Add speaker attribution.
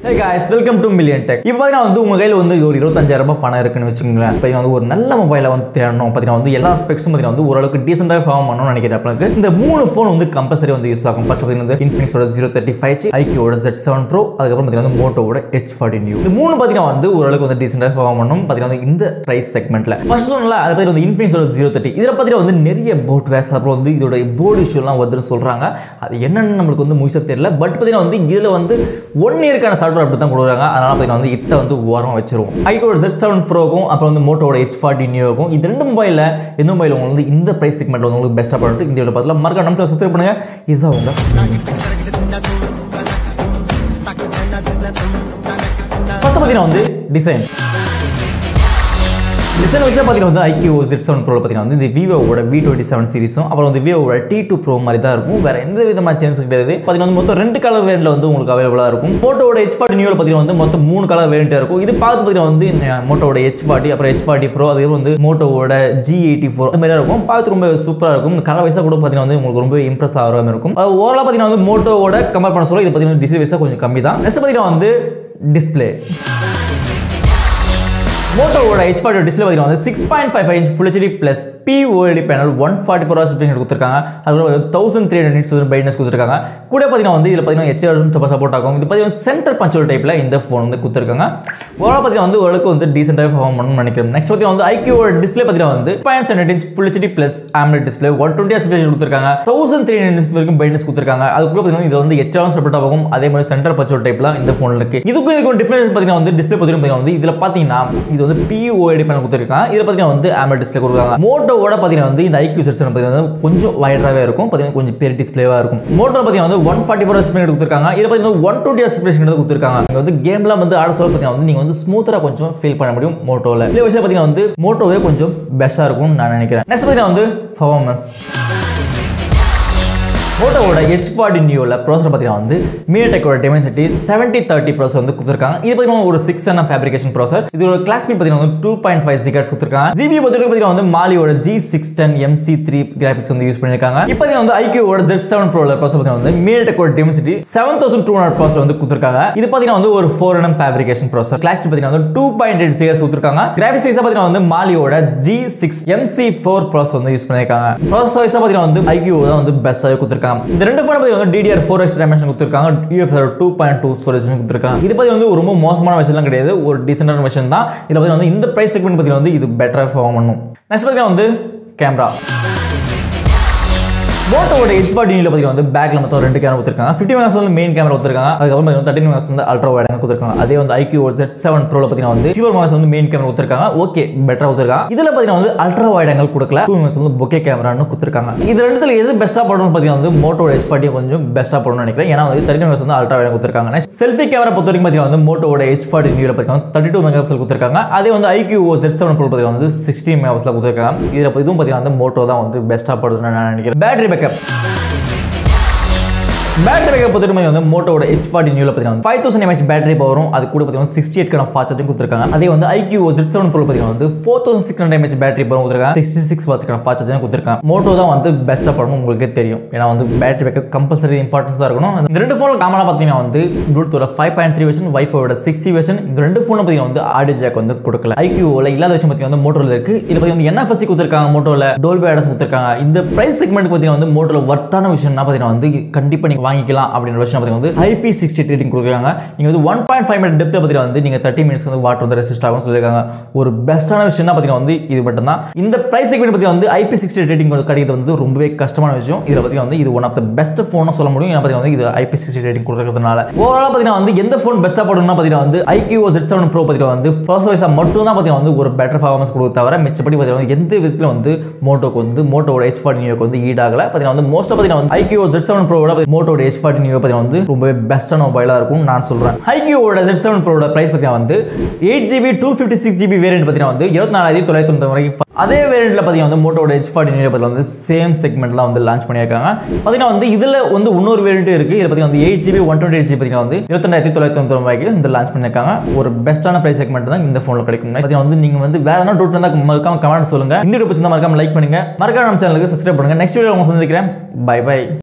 Speaker 1: hey guys welcome to million tech இப்போ பார்த்தீங்கன்னா வந்து உங்கள் கையில் வந்து ஒரு இருபத்தஞ்சாயிரம் ரூபாய் பணம் இருக்குன்னு வச்சுக்கோங்களேன் இப்போ வந்து ஒரு நல்ல மொபைலை வந்து தேடணும் பார்த்தீங்கன்னா வந்து எல்லா ஸ்பெக்ஸும் பார்த்தீங்கன்னா வந்து ஓரளவுக்கு டீசெண்டாக ஃபார்ம் பண்ணணும்னு நினைக்கிறேன் அப்பளுக்கு இந்த மூணு ஃபோன் வந்து கம்பல்சரி வந்து யூஸ் ஆகும் ஃபர்ஸ்ட் பார்த்தீங்கன்னா வந்து இன்ஃபினிக்ஸோட ஜீரோ தேர்ட்டி ஃபைவ் ஜி ஐக்கியோட ஜெட் செவன் ப்ரோ அதுக்கப்புறம் பார்த்தீங்கன்னா வந்து மோட்டோவோட ஹெச் ஃபார்ட்டி நியூ இந்த மூணு பார்த்தீங்கன்னா வந்து ஓரளவுக்கு வந்து டீசெண்டாக ஃபார்ம் பண்ணணும் பார்த்தீங்கன்னா வந்து இந்த ப்ரைஸ் செக்மெண்ட்டில் ஃபர்ஸ்ட் ஒன்ல அதை பற்றி வந்து இன்ஃபினிக்ஸோட ஜீரோ தேர்ட்டி இதில் பார்த்தீங்கன்னா வந்து நிறைய போட் வேஸ் அப்புறம் வந்து இதோட போர்டு இஷ்யூலாம் வந்துட்டு சொல்கிறாங்க அது என்னன்னு நம்மளுக்கு வந்து முழுசாக தெரியல பட் பார்த்தீங்கன்னா வந்து இதில் வந்து ஒன் இயர்க்கான சாஃப்ட்வேர் அப்படி தான் கொடுக்குறாங்க அதனால் பார்த்தீங்கன்னா வந்து இத்தை வந்து ஓரமாக வச்சிருவோம் ஐகோட ஜெட் செவன் ப்ரோக்கும் அப்புறம் வந்து மோட்டோட ஹெச் ஃபார்ட்டி நியூக்கும் இது ரெண்டு மொபைலில் எந்த மொபைல் உங்களுக்கு வந்து இந்த ப்ரைஸ் செக்மெண்ட்டில் வந்து உங்களுக்கு பெஸ்ட்டாக பண்ணிட்டு இந்த வீடியோ பார்த்துல மறக்க நம்ம சப்ஸ்கிரைப் பண்ணுங்கள் இதுதான் உங்க ஃபர்ஸ்ட் பார்த்தீங்கன்னா வந்து டிசைன் டிசைன் வைஸில் பார்த்தீங்கன்னா வந்து ஐக்கியூ ஜெட் செவன் ப்ரோவில் பார்த்தீங்கன்னா வந்து இந்த விவோவோட வி டுவெண்ட்டி செவன் சீரிஸும் அப்புறம் வந்து விவோவோட டி டூ ப்ரோ மாதிரி தான் இருக்கும் வேறு எந்த விதமான சேஞ்ச் கிடையாது பார்த்தீங்கன்னா வந்து மொத்தம் ரெண்டு கலர் வேரியண்ட்டில் வந்து உங்களுக்கு அவைலபிளாக இருக்கும் மோட்டோட ஹெச் ஃபார்ட்டி நியூவில் பார்த்தீங்கன்னா வந்து மொத்தம் மூணு கலர் வேரியண்ட்டாக இருக்கும் இது பார்த்து பார்த்தீங்கன்னா வந்து மோட்டோட ஹெச் ஃபார்ட்டி அப்புறம் ஹெச் ஃபார்ட்டி ப்ரோ அதுக்கப்புறம் வந்து மோட்டோவோட ஜி எயிட்டி ஃபோர் அந்த மாதிரி இருக்கும் பார்த்து ரொம்ப சூப்பராக இருக்கும் கலர் வைஸாக கூட பார்த்தீங்கன்னா வந்து உங்களுக்கு ரொம்ப இம்ப்ரெஸ் ஆகிற மாதிரி இருக்கும் ஓவராலாக பார்த்தீங்கன்னா வந்து மோட்டோவோட கம்பேர் பண்ண சொல்ல இது பார்த்தீங்கன்னா டிசைன் வைஸாக கொஞ்சம் கம்மி தான் நெக்ஸ்ட் பார்த்தீங்கன்னா வந்து டிஸ்பிளே மோட்டோவோட ஹெச் ஃபார்ட்டி டிஸ்பிளே பார்த்தீங்கன்னா வந்து six point five five inch full HD plus P OLED panel one forty four hours finger கொடுத்துருக்காங்க அதுக்கப்புறம் thousand three hundred nits brightness கொடுத்துருக்காங்க கூட பார்த்தீங்கன்னா வந்து இதில் பார்த்தீங்கன்னா ஹெச்ஆர் சப்போர்ட் ஆகும் இது பார்த்தீங்கன்னா சென்டர் பஞ்சோல் டைப்பில் இந்த ஃபோன் வந்து கொடுத்துருக்காங்க ஓவரால் பார்த்தீங்கன்னா வந்து ஓரளவுக்கு வந்து டீசெண்டாக பர்ஃபார்ம் பண்ணணும்னு நினைக்கிறேன் நெக்ஸ்ட் பார்த்தீங்கன்னா வந்து ஐக்கியோட டிஸ்பிளே பார்த்தீங்கன்னா வந்து point seven inch full HD plus AMOLED display one twenty hours கொடுத்துருக்காங்க தௌசண்ட் த்ரீ ஹண்ட்ரட் வரைக்கும் பிரைட்னஸ் கொடுத்துருக்காங்க அதுக்குள்ள பார்த்தீங்கன்னா இது வந்து ஹெச்ஆர் சப்போர்ட் ஆகும் அதே மாதிரி சென்டர் பஞ்சோல் டைப்பில் இந்த ஃபோனில் இருக்குது இதுக்கும் இதுக்கும் டிஃபரன்ஸ் பார்த்தீங்கன்னா வந்து டிஸ்பிளே பார்த்தீங்கன்னா வந்து இதில் பார்த்தீங்கன்னா இது வந்து பிஓஎடி ரெடி பண்ண கொடுத்துருக்காங்க இதில் பார்த்தீங்கன்னா வந்து ஆம்லெட் டிஸ்பிளே கொடுக்குறாங்க மோட்டோவோட பார்த்தீங்கன்னா வந்து இந்த ஐக்யூ செக்ஷன் பார்த்தீங்கன்னா வந்து கொஞ்சம் வைடராகவே இருக்கும் பார்த்தீங்கன்னா கொஞ்சம் பெரிய டிஸ்பிளேவாக இருக்கும் மோட்டோ பார்த்தீங்கன்னா வந்து ஒன் ஃபார்ட்டி ஃபோர் ஸ்பின் கொடுத்துருக்காங்க இதில் பார்த்தீங்கன்னா ஒன் டுவெண்ட்டி ஸ்பின் கொடுத்துருக்காங்க இங்கே வந்து கேம்லாம் வந்து ஆட சொல்ல பார்த்தீங்கன்னா வந்து நீங்கள் வந்து ஸ்மூத்தராக கொஞ்சம் ஃபீல் பண்ண முடியும் மோட்டோவில் இதே விஷயம் பார்த்தீங்கன்னா வந்து மோட்டோவே கொஞ்சம் பெஸ்ட்டாக இருக்கும்னு நான் நினைக்கிறேன் நெக்ஸ்ட் பார்த்தீங்கன்னா வந்து பர்ஃபார்மன்ஸ் மோட்டோவோட ஹெச் ஃபார்ட்டி நியூவில் ப்ராசர் பார்த்தீங்கன்னா வந்து மீடியாடெக்கோட டெமென்சிட்டி செவன்ட்டி தேர்ட்டி ப்ராசர் வந்து கொடுத்துருக்காங்க இது பார்த்தீங்கன்னா ஒரு சிக்ஸ் என் ஃபேப்ரிகேஷன் ப்ராசர் இது ஒரு கிளாஸ் ஸ்பீட் பார்த்தீங்கன்னா வந்து டூ பாயிண்ட் ஃபைவ் சிகர்ஸ் கொடுத்துருக்காங்க ஜிபி பொறுத்தவரைக்கும் பார்த்தீங்கன்னா வந்து மாலியோட G six ten MC three graphics வந்து யூஸ் பண்ணியிருக்காங்க இப்போ பார்த்தீங்கன்னா வந்து ஐக்கியோட ஜெட் செவன் ப்ரோவில் ப்ராசர் பார்த்தீங்கன்னா வந்து மீடியாடெக்கோட dimensity seven thousand two hundred processor வந்து கொடுத்துருக்காங்க இது பார்த்தீங்கன்னா வந்து ஒரு four N fabrication processor class speed பார்த்தீங்கன்னா வந்து டூ பாயிண்ட் எயிட் சிகர்ஸ் கொடுத்துருக்காங்க கிராஃபிக்ஸ் வைஸாக பார்த்தீங்கன்னா வந்து மாலியோட G six MC four processor வந்து யூஸ் பண்ணியிருக்காங்க ப்ராசர் வைஸாக பார்த்தீங்கன்னா வந்து ஐக்கியோ தான் வந்து பெஸ்ட்டாகவே கொடுத்துருக்காங்க இந்த ரெண்டு ஃபோன் வந்து டிடிஆர் ஃபோர் எக்ஸ் டைமென்ஷன் கொடுத்துருக்காங்க UFS two point two storage கொடுத்துருக்காங்க இது பற்றி வந்து ரொம்ப மோசமான விஷயம்லாம் கிடையாது ஒரு டீசென்டான விஷயம் தான் இதில் பற்றி வந்து இந்த ப்ரைஸ் செக்மெண்ட் பற்றி வந்து இது பெட்டராக ஃபார்ம் பண்ணும் நெக்ஸ்ட் பார்த்தீங்கன்னா வந்து கேமரா மோட்டோட ஹெச் ஃபார்ட்டி நியூல பார்த்தீங்கன்னா வந்து பேக்ல மொத்தம் ரெண்டு கேமரா கொடுத்துருக்காங்க ஃபிஃப்டி மெகாஸ் வந்து மெயின் கேமரா கொடுத்துருக்காங்க அதுக்கப்புறம் வந்து தேர்ட்டின் மெகாஸ் வந்து அல்ட்ரா வைட் கொடுத்துருக்காங்க அதே வந்து ஐக்யூ ஜெட் செவன் ப்ரோல பார்த்தீங்கன்னா வந்து சிவர் மெகாஸ் வந்து மெயின் கேமரா கொடுத்துருக்காங்க ஓகே பெட்டரா கொடுத்துருக்காங்க இதில் பார்த்தீங்கன்னா வந்து அல்ட்ரா வைட் ஆங்கிள் கொடுக்கல டூ மெகாஸ் வந்து பொக்கே கேமரான்னு கொடுத்துருக்காங்க இது ரெண்டுத்துல எது பெஸ்ட்டாக பண்ணணும்னு பார்த்தீங்கன்னா வந்து மோட்டோ ஹெச் ஃபார்ட்டி கொஞ்சம் பெஸ்ட்டாக பண்ணணும்னு நினைக்கிறேன் ஏன்னா வந்து தேர்ட்டி மெகாஸ் வந்து அல்ட்ரா வைட் கொடுத்துருக்காங்க செல்ஃபி கேமரா பொறுத்த வரைக்கும் பார்த்தீங்கன்னா வந்து மோட்டோட ஹெச் ஃபார்ட்டி நியூல பார்த்தீங்கன்னா தேர்ட்டி டூ மெகா பிக்சல் கொடுத்துருக்காங்க அதே வந்து ஐக்யூ ஜெட் செவன் ப்ரோ பார்த்தீங்கன்னா வந்து சிக்ஸ்டி மெகா பிக்சல் கொடுத்துருக்காங்க இதில் இதுவும் பார்த்தீங்கன்னா வந்து மோட்டோ தான் வந்து பெஸ்ட்டாக படுதுன்னு நான் நினைக்கிறேன் பேட்டரி பேக்கப் பேட்டரி பேக்கப் பொறுத்த வந்து மோட்டோட ஹெச் ஃபார்ட்டி நியூல பார்த்தீங்கன்னா ஃபைவ் தௌசண்ட் எம்எச் பேட்டரி பவரும் அது கூட பார்த்தீங்கன்னா சிக்ஸ்டி எயிட் கான ஃபாஸ்ட் சார்ஜும் கொடுத்துருக்காங்க அதே வந்து ஐக்யூ ஜெட் செவன் ப்ரோ பார்த்தீங்கன்னா வந்து four thousand six hundred mAh battery power கொடுத்துருக்காங்க சிக்ஸ்டி சிக்ஸ் வாட்ஸ்க்கான ஃபாஸ்ட் சார்ஜும் கொடுத்துருக்காங்க மோட்டோ தான் வந்து பெஸ்ட்டாக படணும் உங்களுக்கே தெரியும் ஏன்னா வந்து பேட்டரி பேக்கப் கம்பல்சரி இம்பார்ட்டன்ஸாக இருக்கணும் இந்த ரெண்டு ஃபோனில் காமனாக பார்த்தீங்கன்னா வந்து ப்ளூடூத்தோட ஃபைவ் பாயிண்ட் த்ரீ வெர்ஷன் வைஃபோட சிக்ஸ்டி வெர்ஷன் இந்த ரெண்டு ஃபோனில் பார்த்தீங்கன்னா வந்து ஆடியோ ஜாக் வந்து கொடுக்கல ஐக்யூவில் இல்லாத விஷயம் பார்த்தீங்கன்னா வந்து மோட்டோவில் இருக்குது இதில் பார்த்தீங்கன்னா என்எஃப்எஸ்சி கொடுத்துருக்காங்க மோட்டோவில் டோல்பி ஆடஸ் கொடுத்துருக்காங்க இந்த ப்ரைஸ் செக்மெண்ட் பார்த்தீங்கன்னா வந்து மோட்டோவில் ஒர்த்தான விஷயம்னா பார்த்தீங்கன்னா வந்து கண்டிப்பாக நீங்கள் வாங்கிக்கலாம் அப்படின்ற விஷயம் பார்த்தீங்கன்னா வந்து ஐபி சிக்ஸ்டி ரேட்டிங் கொடுக்குறாங்க நீங்கள் வந்து ஒன் பாயிண்ட் ஃபைவ் மினிட் டெப்த்தில் பார்த்தீங்கன்னா வந்து நீங்கள் தேர்ட்டி மினிட்ஸ் வந்து வாட்டர் வந்து ரெசிஸ்ட் ஆகும் சொல்லியிருக்காங்க ஒரு பெஸ்ட்டான விஷயம் பார்த்தீங்கன்னா வந்து இது மட்டும் தான் இந்த ப்ரைஸ் செக்மெண்ட் பற்றி வந்து ஐபி சிக்ஸ்டி ரேட்டிங் கிடைக்கிறது வந்து ரொம்பவே கஷ்டமான விஷயம் இதில் பார்த்தீங்கன்னா வந்து இது ஒன் ஆஃப் த பெஸ்ட் ஃபோனாக சொல்ல முடியும் ஏன்னா பார்த்தீங்கன்னா வந்து இது ஐபி சிக்ஸ்டி ரேட்டிங் கொடுக்கறதுனால ஓவரால் பார்த்தீங்கன்னா வந்து எந்த ஃபோன் பெஸ்ட்டாக போடணும்னா பார்த்தீங்கன்னா வந்து ஐக்யூ ஜெட் செவன் ப்ரோ பார்த்தீங்கன்னா வந்து ப்ராசஸ் வைஸாக மட்டும் தான் பார்த்தீங்கன்னா வந்து ஒரு பெட்டர் பர்ஃபார்மன்ஸ் கொடுக்க தவிர மிச்சப்படி பார்த்தீங்கன்னா வந்து எந்த விதத்தில் வந்து மோட்டோக்கு வந்து மோட்டோட ஹெச் ஃபார்ட்டி நியூக்கு வந்து ஈடாகல பார்த்தீங்கன்னா வந்து மோஸ்ட்டாக பார்த்தீங்கன்னா வந்து ஐக்யூ ஜெட் செவன் ப்ரோட மோட்டோட ஹெச் ஃபார்ட்டி நியூ பார்த்தீங்கன்னா வந்து ரொம்பவே பெஸ்ட்டான மொபைலாக இருக்கும் நான் சொல்கிறேன் ஐக்யூவோட ஜெட் செவன் ப்ரோட ப்ரைஸ் பார்த்தீங்கன்னா வந்து eight GB two fifty six GB variant பார்த்தீங்கன்னா வந்து இருபத்தி நாலாயிரத்தி தொள்ளாயிரத்தி தொண்ணூறு வரைக்கும் அதே வேரியண்ட்டில் பார்த்தீங்கன்னா வந்து மோட்டோட ஹெச் ஃபார்ட்டி நியூ பார்த்தீங்கன்னா வந்து சேம் செக்மெண்ட்லாம் வந்து லான்ச் பண்ணியிருக்காங்க பார்த்தீங்கன்னா வந்து இதில் வந்து இன்னொரு வேரியண்ட் இருக்குது இதில் பார்த்தீங்கன்னா வந்து eight GB one twenty eight GB பார்த்தீங்கன்னா வந்து இருபத்தெண்டாயிரத்தி தொள்ளாயிரத்தி தொண்ணூறு ரூபாய்க்கு இந்த லான்ச் பண்ணியிருக்காங்க ஒரு பெஸ்ட்டான ப்ரைஸ் செக்மெண்ட் தான் இந்த ஃபோனில் கிடைக்கும் பார்த்தீங்கன்னா வந்து நீங்கள் வந்து வேற என்ன டவுட் இருந்தால் மறக்காம கமெண்ட் சொல்லுங்கள் இந்த வீடியோ பிடிச்சிருந்தா மறக்காம லைக் பண்ணுங்க மறக்காம நம்ம சேனலுக்கு சப்ஸ்கிரைப் பண்ணுங்க நெக்ஸ்ட் வீடியோ உங்க சந்திக்கிறேன் பை பை